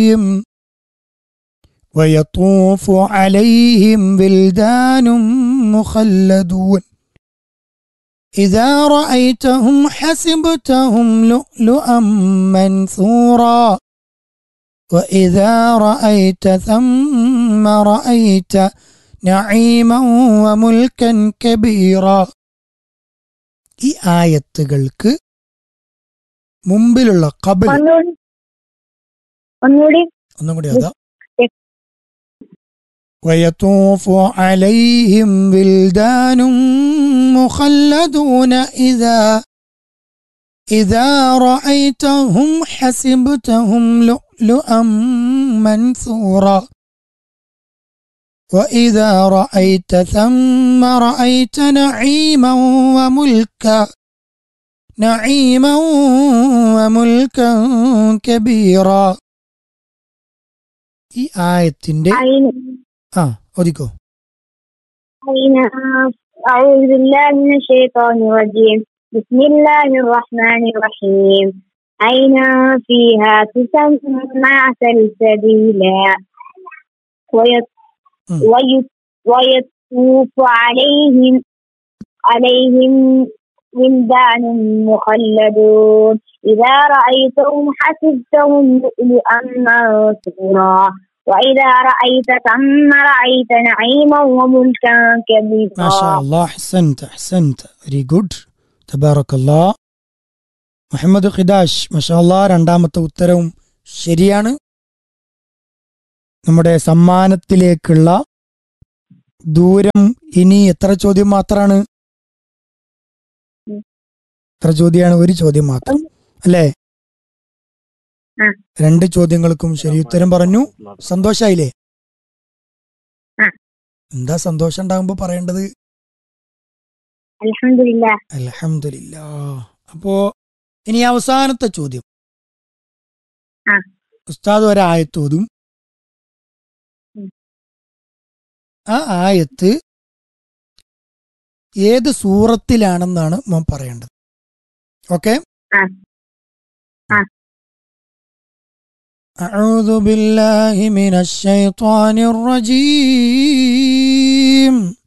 ويطوف عليهم ولدان مخلدون إذا رأيتهم حسبتهم لؤلؤا منثورا وإذا رأيت ثم رأيت نعيما وملكا كبيرا ഈ ആയത്തുകൾക്ക് മുമ്പിലുള്ള കബിൽ ഒന്നുകൂടി ഒന്നുകൂടി ഒന്നും കൂടി അതാ ويطوف عليهم ولدان مخلدون إذا إذا رأيتهم حسبتهم لؤلؤا منثورا وإذا رأيت ثم رأيت نعيما وملكا نعيما وملكا كبيرا ഈ ആയത്തിന്റെ أين ആ ഒതിക്കോ أين أعوذ بالله من الشيطان الرجيم بسم الله الرحمن الرحيم أين فيها تسمى سلسبيلا ويط- مم. ويط- ويطوف عليهم عليهم ولدان مخلدون إذا رأيتهم حسبتهم لؤلؤا منثورا وإذا رأيت ثم رأيت نعيما وملكا ما شاء كبيرا الله أحسنت أحسنت very good تبارك الله മുഹമ്മദ് ഖിദാഷ് മഷാല്ല രണ്ടാമത്തെ ഉത്തരവും ശരിയാണ് നമ്മുടെ സമ്മാനത്തിലേക്കുള്ള ദൂരം ഇനി എത്ര ചോദ്യം മാത്രമാണ് എത്ര ചോദ്യമാണ് ഒരു ചോദ്യം മാത്രം അല്ലേ ആ. രണ്ട് ചോദ്യങ്ങൾക്കും ശരി ഉത്തരം പറഞ്ഞു സന്തോഷായില്ലേ ആ. എന്താ സന്തോഷം ഉണ്ടാകുമ്പോ പറയേണ്ടത് الحمد لله അലഹമില്ല അപ്പോ ഇനി അവസാനത്തെ ചോദ്യം ആ. ഉസ്താദ് ഒരായത്തോതും ഉം. ആ ആയത്ത് ഏത് സൂറത്തിലാണെന്നാണ് മോൻ പറയേണ്ടത് ഓക്കെ ആ. ആ. أعوذ بالله من الشيطان الرجيم